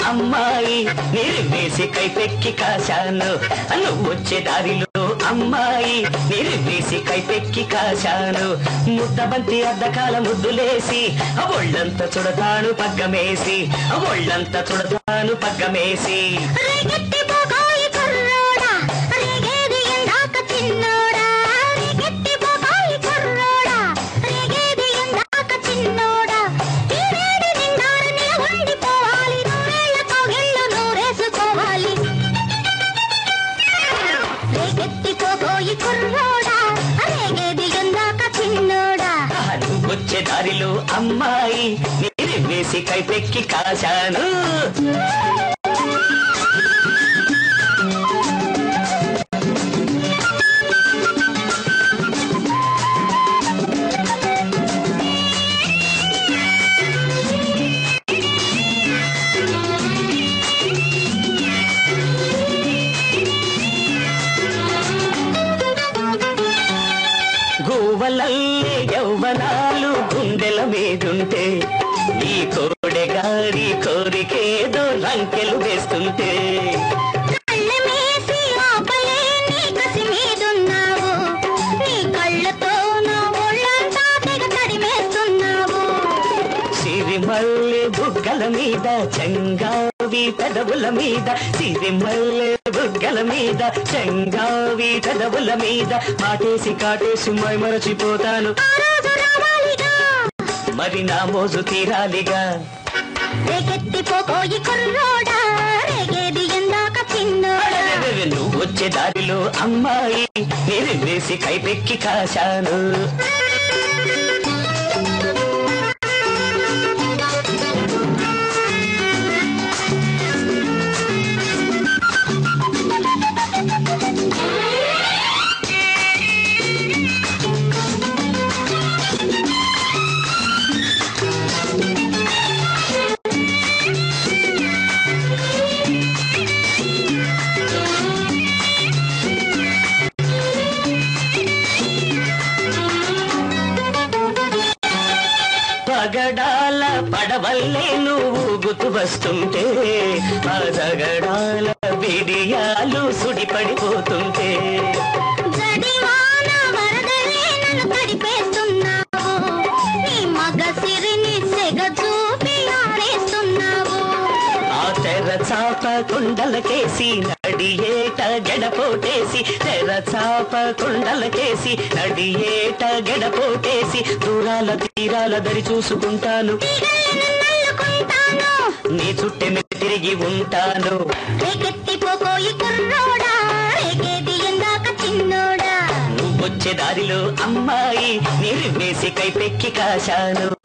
అమ్మాయి నిర్వేసి కైపెక్కి కాశాను నువ్వు వచ్చే దారిలో అమ్మాయి నిర్వేసి కైపెక్కి కాశాను ముద్దబంతి అద్దకాల ముద్దులేసి ఆ ఒళ్ళంతా చుడతాను పగ్గమేసి ఆ ఒళ్ళంతా చుడతాను పగ్గమేసి రేగెత్తి పోగాయి కుర్రోడా రేగేది ఎందాక చిన్నోడా రేగెత్తి పోగాయి కుర్రోడా రేగేది ఎందాక చిన్నోడా ఈ వేడి నిండారనే ఉండిపోవాలి నూరేళ్లతో ఇళ్ళు నూరేసుకోవాలి రేగెత్తి పోగోయి కుర్రోడా రేగేది ఎందాక చిన్నోడా ఆ నువ్వు వచ్చే దారిలో అమ్మాయి నిర్వేసి కైపెక్కి కాశాను గువ్వలల్లే యౌవనాలు గుండెల మీదుంటే ఈ కోడెగారి కోరికేదో రంకెలు వేస్తుంటే కళ్ళ మేసి ఆపలేని కసి మీదున్నావు నీ కళ్ళతో నా ఒళ్ళంతా తెగ తడిమేస్తున్నావు సిరిమల్లె బుగ్గల మీద చంగావి పెదవుల మీద సిరిమల్లె బుగ్గల మీద చంగావి పెదవుల మీద మాటేసి కాటేసి మై మరచిపోతాను ఆ రోజు రావాలిగా మరి నా మోజు తీరాలిగా రేకెత్తిపోయి కుర్రోడా రేగేది ఎందాక చిన్నోడా అరెరెరెరె, నువ్వు వచ్చే దారిలో అమ్మాయి నేను వేసి కైపెక్కి కాశాను పగడాల పడవల్లే నువ్వు గుతు వస్తుంటే ఆ జగడాల బిడియాలు సుడిపడిపోతుంటే జడివాన వరదలే నన్ను తడిపేస్తున్నావు నీ మగ సిరిని సెగ చూపి ఆడేస్తున్నావు ఆ తెర చాప కుండలకేసి నడియేట గడపోటేసి తెర చాప కుండలకేసి నడియేట గడపోటేసి దూరాల తీరాల దరి చూసుకుంటాను తీగలను నల్లుకుంటాను నీ చుట్టె తిరిగి ఉంటాను రేకెత్తిపోయి కుర్రోడా రేగేది ఎందాక చిన్నోడా నువ్వొచ్చే దారిలో అమ్మాయి నిర్వేసి కైపెక్కి కాశాను